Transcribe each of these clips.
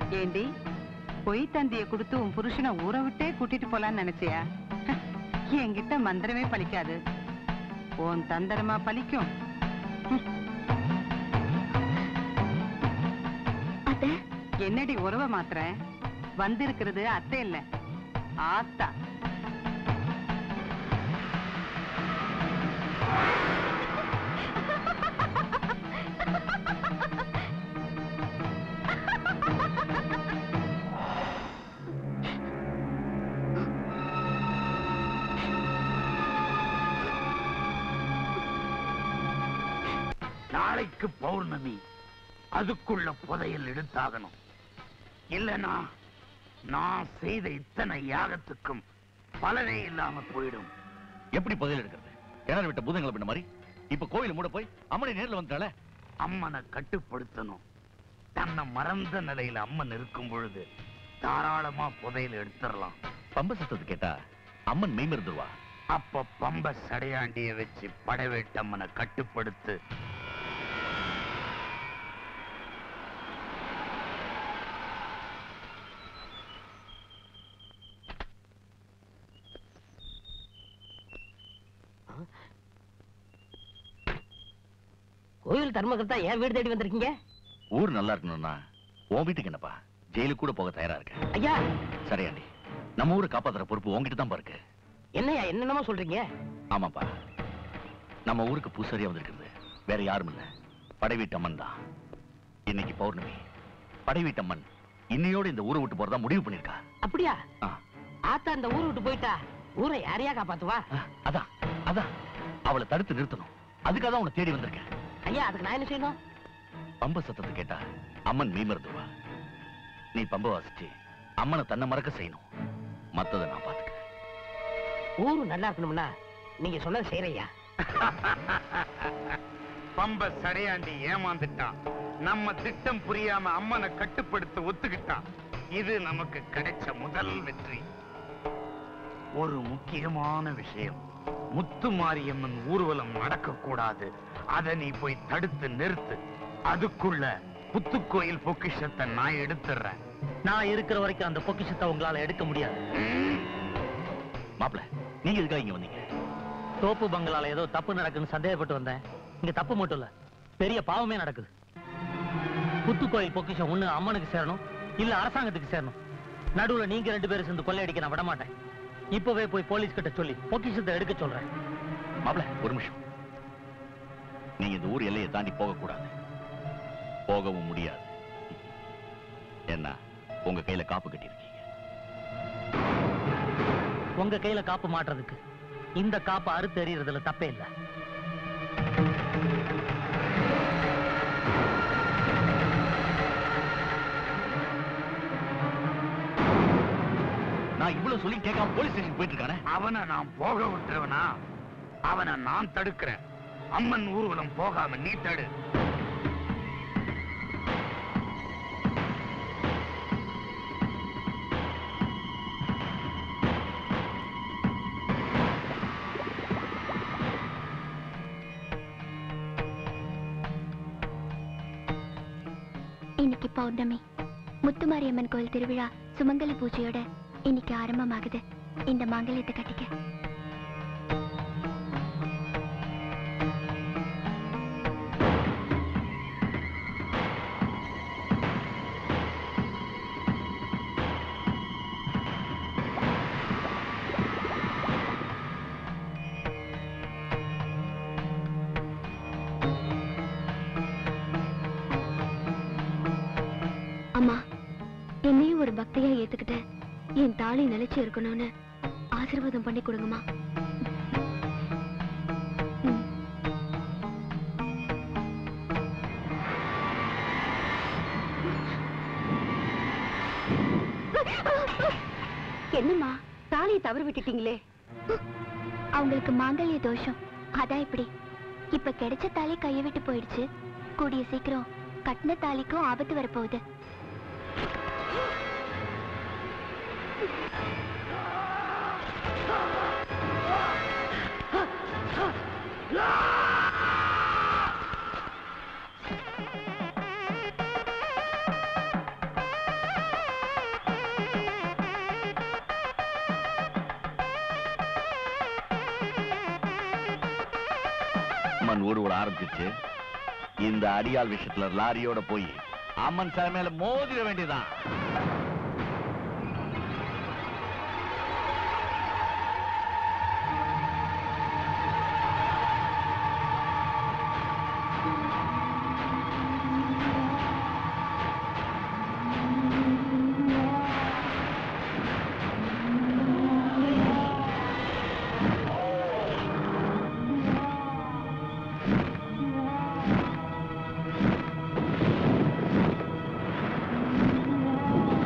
ஏண்டி பொய் தந்திய கொடுத்து உன் புருஷனை ஊரை விட்டே கூட்டிட்டு போலான்னு நினைச்சியா என்கிட்ட மந்திரமே பலிக்காது உன் தந்திரமா பலிக்கும் அத்தை என்னடி உறவை மாத்திர வந்திருக்கிறது அத்தை இல்ல ஆத்தா நாளைக்கு பௌர்ணமி அதுக்குள்ள புதையல் எடுத்தாகணும் இல்லனா நான் செய்த இத்தனை யாகத்துக்கும் பலனே இல்லாம போயிடும் எப்படி பதில் எடுக்கிறது கிணறு விட்ட பூதங்களை பண்ண மாதிரி இப்ப கோயில் மூட போய் அம்மனை நேர்ல வந்துட்டாளே அம்மனை கட்டுப்படுத்தணும் தன்னை மறந்த நிலையில அம்மன் இருக்கும் பொழுது தாராளமா புதையல் எடுத்துடலாம் பம்ப சத்தத்தை கேட்டா அம்மன் மெய்மருந்துருவா அப்ப பம்ப சடையாண்டிய வச்சு படவேட்டம்மனை கட்டுப்படுத்து கோயில் தர்மகர்த்தா ஏன் வீடு தேடி வந்திருக்கீங்க ஊர் நல்லா இருக்கணும்னா உன் வீட்டுக்கு என்னப்பா ஜெயிலுக்கு கூட போக தயாரா இருக்க ஐயா சரியாண்டி நம்ம ஊரை காப்பாத்துற பொறுப்பு உன்கிட்ட தான் இருக்கு என்னய்யா என்னென்னமோ சொல்றீங்க ஆமாப்பா நம்ம ஊருக்கு பூசாரியா வந்திருக்கிறது வேற யாரும் இல்ல படைவீட்டம்மன் தான் இன்னைக்கு பௌர்ணமி படைவீட்டம்மன் இன்னையோட இந்த ஊரை விட்டு போறதா முடிவு பண்ணிருக்கா அப்படியா ஆ, ஆத்தா இந்த ஊரை விட்டு போயிட்டா ஊரை யாரையா காப்பாத்துவா ஆ, அதான் அதான் அவளை தடுத்து நிறுத்தணும் அதுக்காக தான் உன்னை தேடி வந்திருக்கேன் ஐயா அதுக்கு நான் என்ன செய்யணும் பம்ப சத்தத்தை கேட்டா அம்மன் மெய்மறந்துவா நீ பம்ப வாசிச்சு அம்மனை தன்னை மறக்க செய்யணும் மத்ததை நான் பாத்துக்கிறேன் ஊரு நல்லா இருக்கணும்னா நீங்க சொன்னது செய்யறையா பம்ப சடையாண்டி ஏமாந்துட்டான் நம்ம திட்டம் புரியாம அம்மனை கட்டுப்படுத்த ஒத்துக்கிட்டான் இது நமக்கு கிடைச்ச முதல் வெற்றி ஒரு முக்கியமான விஷயம் முத்து மாரியம்மன் ஊர்வலம் நடக்கக்கூடாது அதை நீ போய் தடுத்து நிறுத்து அதுக்குள்ள புத்துக்கோயில் பொக்கிஷத்தை நான் எடுத்துடுறேன் நான் இருக்கிற வரைக்கும் அந்த பொக்கிஷத்தை உங்களால எடுக்க முடியாது மாப்பிள நீங்க எதுக்காக இங்க வந்தீங்க தோப்பு பங்களால ஏதோ தப்பு நடக்குன்னு சந்தேகப்பட்டு வந்தேன் இங்க தப்பு மட்டும் இல்ல பெரிய பாவமே நடக்குது புத்துக்கோயில் பொக்கிஷம் ஒண்ணு அம்மனுக்கு சேரணும் இல்ல அரசாங்கத்துக்கு சேரணும் நடுவுல நீங்க ரெண்டு பேரும் சேர்ந்து கொள்ளையடிக்க நான் விட மாட்டேன் இப்பவே போய் போலீஸ் கிட்ட சொல்லி பொக்கிஷத்தை எடுக்க சொல்றேன் மாப்பிள ஒரு நிமிஷம் நீங்க இந்த ஊர் எல்லையை தாண்டி போக கூடாது போகவும் முடியாது என்ன உங்க கையில காப்பு கட்டியிருக்கீங்க உங்க கையில காப்பு மாட்டுறதுக்கு இந்த காப்பு அறுத்து எறியறதுல தப்பே இல்ல நான் இவ்வளவு சொல்லி கேட்காம போலீஸ் ஸ்டேஷன் போயிட்டு இருக்கானே அவனை நான் போக விட்டுருவனா அவனை நான் தடுக்கிறேன் அம்மன் ஊர்வலம் போகாம நீ தடு இன்னைக்கு பௌர்ணமி முத்துமாரியம்மன் கோயில் திருவிழா சுமங்கலி பூஜையோட இன்னைக்கு ஆரம்பமாகுது இந்த மாங்கல்யத்தை கட்டிக்க அம்மா என்னையும் ஒரு பக்தியா ஏத்துக்கிட்டு என் தாலி நிலைச்சு இருக்கணும்னு ஆசீர்வாதம் பண்ணி கொடுங்கம்மா ம். என்னம்மா தாலியை தவறு விட்டுட்டீங்களே அவங்களுக்கு மாங்கல்ய தோஷம் அதான் இப்படி இப்ப கிடைச்ச தாலி கையை விட்டு போயிடுச்சு கூடிய சீக்கிரம் கட்டின தாலிக்கும் ஆபத்து வரப்போகுது அம்மன் ஊர்வலம் ஆரம்பிச்சிருச்சு இந்த அடியாள் விஷயத்துல லாரியோட போய் அம்மன் சிலை மேல மோதிர வேண்டியதான் ஆ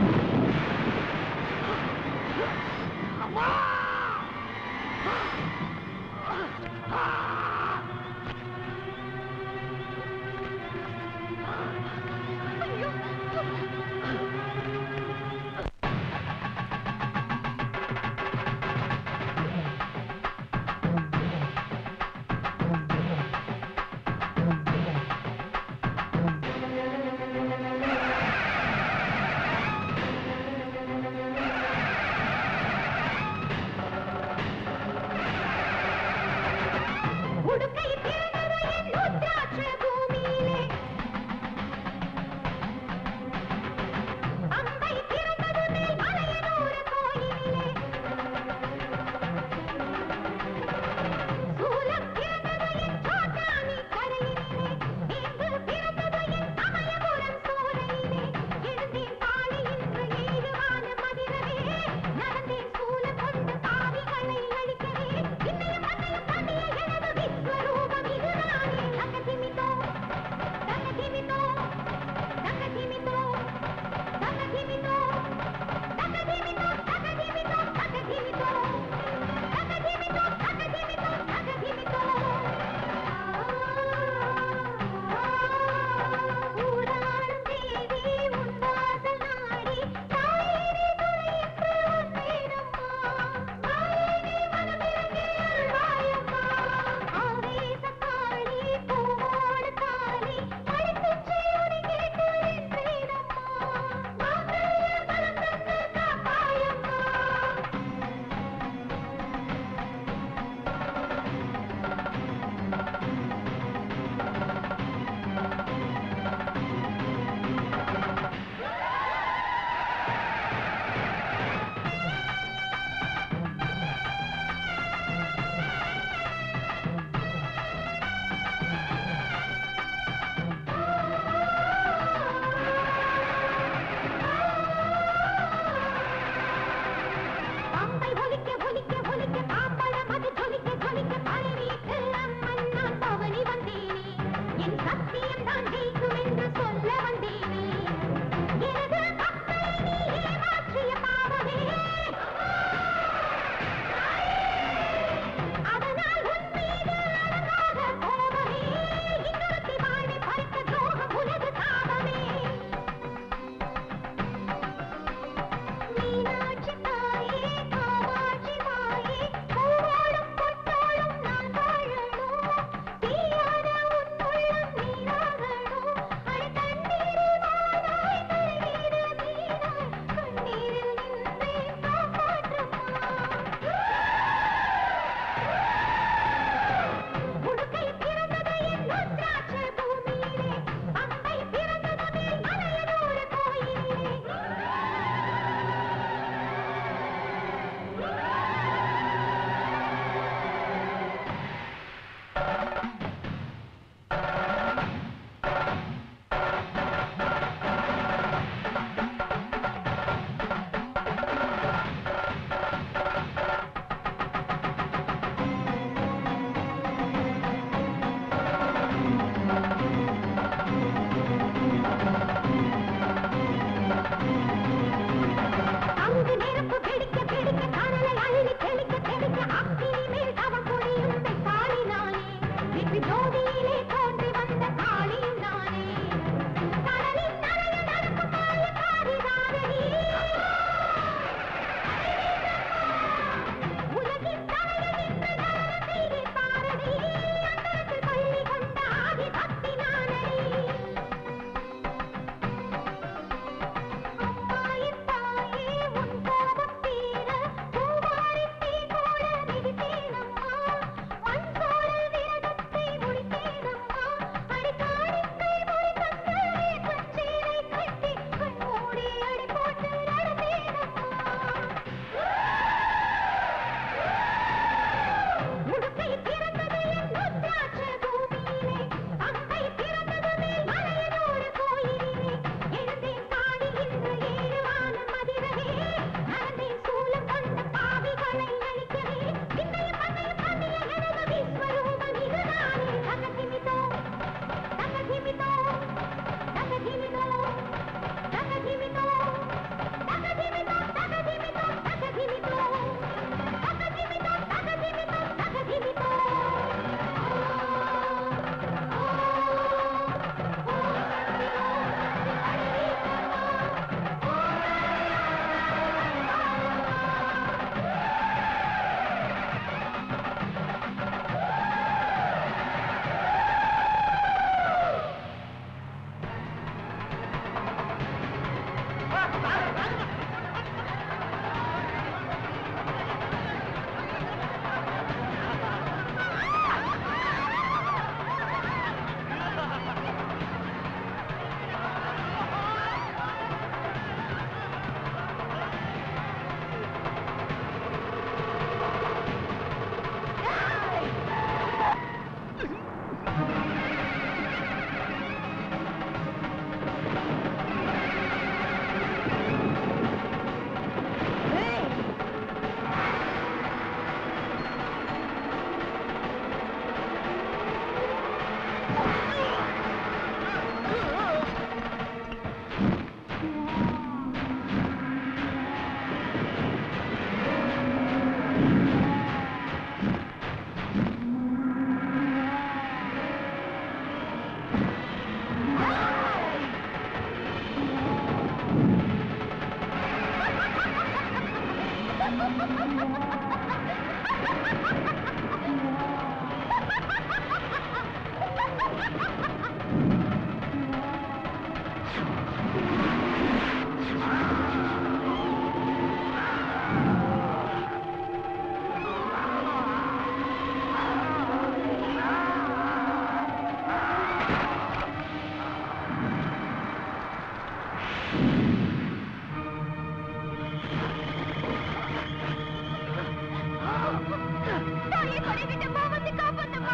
தாலியை கடைவிட்டம்மா வந்து காப்பாத்துமா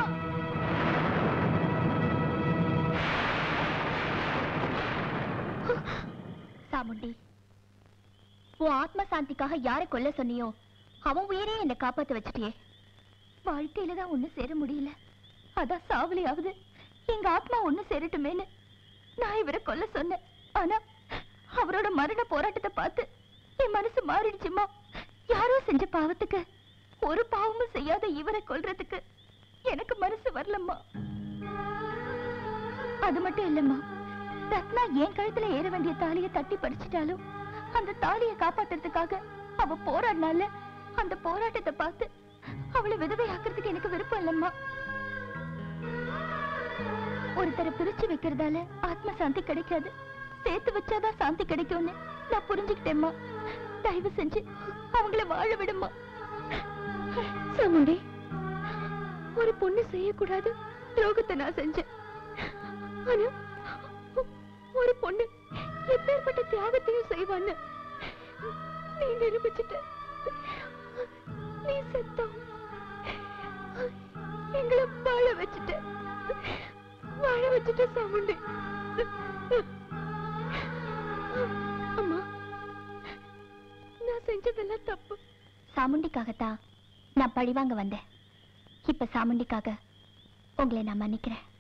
சாமுண்டி உன் ஆத்ம சாந்திக்காக யாரை கொல்ல சொன்னியோ அவன் உயிரே என்னை காப்பாத்த வச்சிட்டியே வாழ்க்கையில தான் ஒண்ணு சேர முடியல அதான் சாவலியாவது எங்க ஆத்மா ஒண்ணு சேரட்டுமேன்னு நான் இவரை கொல்ல சொன்னேன் ஆனா அவரோட மரண போராட்டத்தை பார்த்து என் மனசு மாறிடுச்சுமா யாரோ செஞ்ச பாவத்துக்கு ஒரு பாவமும் செய்யாத இவரை கொல்றதுக்கு எனக்கு மனசு வரலம்மா அது மட்டும் இல்லம்மா ரத்னா என் கழுத்துல ஏற வேண்டிய தாலியை தட்டி படிச்சிட்டாலும் அந்த தாலியை காப்பாத்துறதுக்காக அவ போராடினால அந்த போராட்டத்தை பார்த்து அவளை விதவையாக்குறதுக்கு எனக்கு விருப்பம் இல்லம்மா ஒருத்தரை பிரிச்சு வைக்கிறதால ஆத்ம சாந்தி கிடைக்காது சேர்த்து வச்சாதான் சாந்தி கிடைக்கும்னு நான் புரிஞ்சுக்கிட்டேம்மா தயவு செஞ்சு அவங்கள வாழ விடுமா சாமுண்டி ஒரு பொண்ணு செய்யக்கூடாது துரோகத்தை நான் செஞ்சேன் ஆனா ஒரு பொண்ணு எப்பேற்பட்ட தியாகத்தையும் செய்வான்னு நீ நிரூபிச்சுட்ட நீ செத்தம் எங்களை வாழ வச்சுட்ட வாழ வச்சுட்ட சாமுண்டி அம்மா நான் செஞ்சதெல்லாம் தப்பு சாமுண்டிக்காகத்தான் நான் பழிவாங்க வந்தேன் இப்ப சாமுண்டிக்காக உங்களை நான் மன்னிக்கிறேன்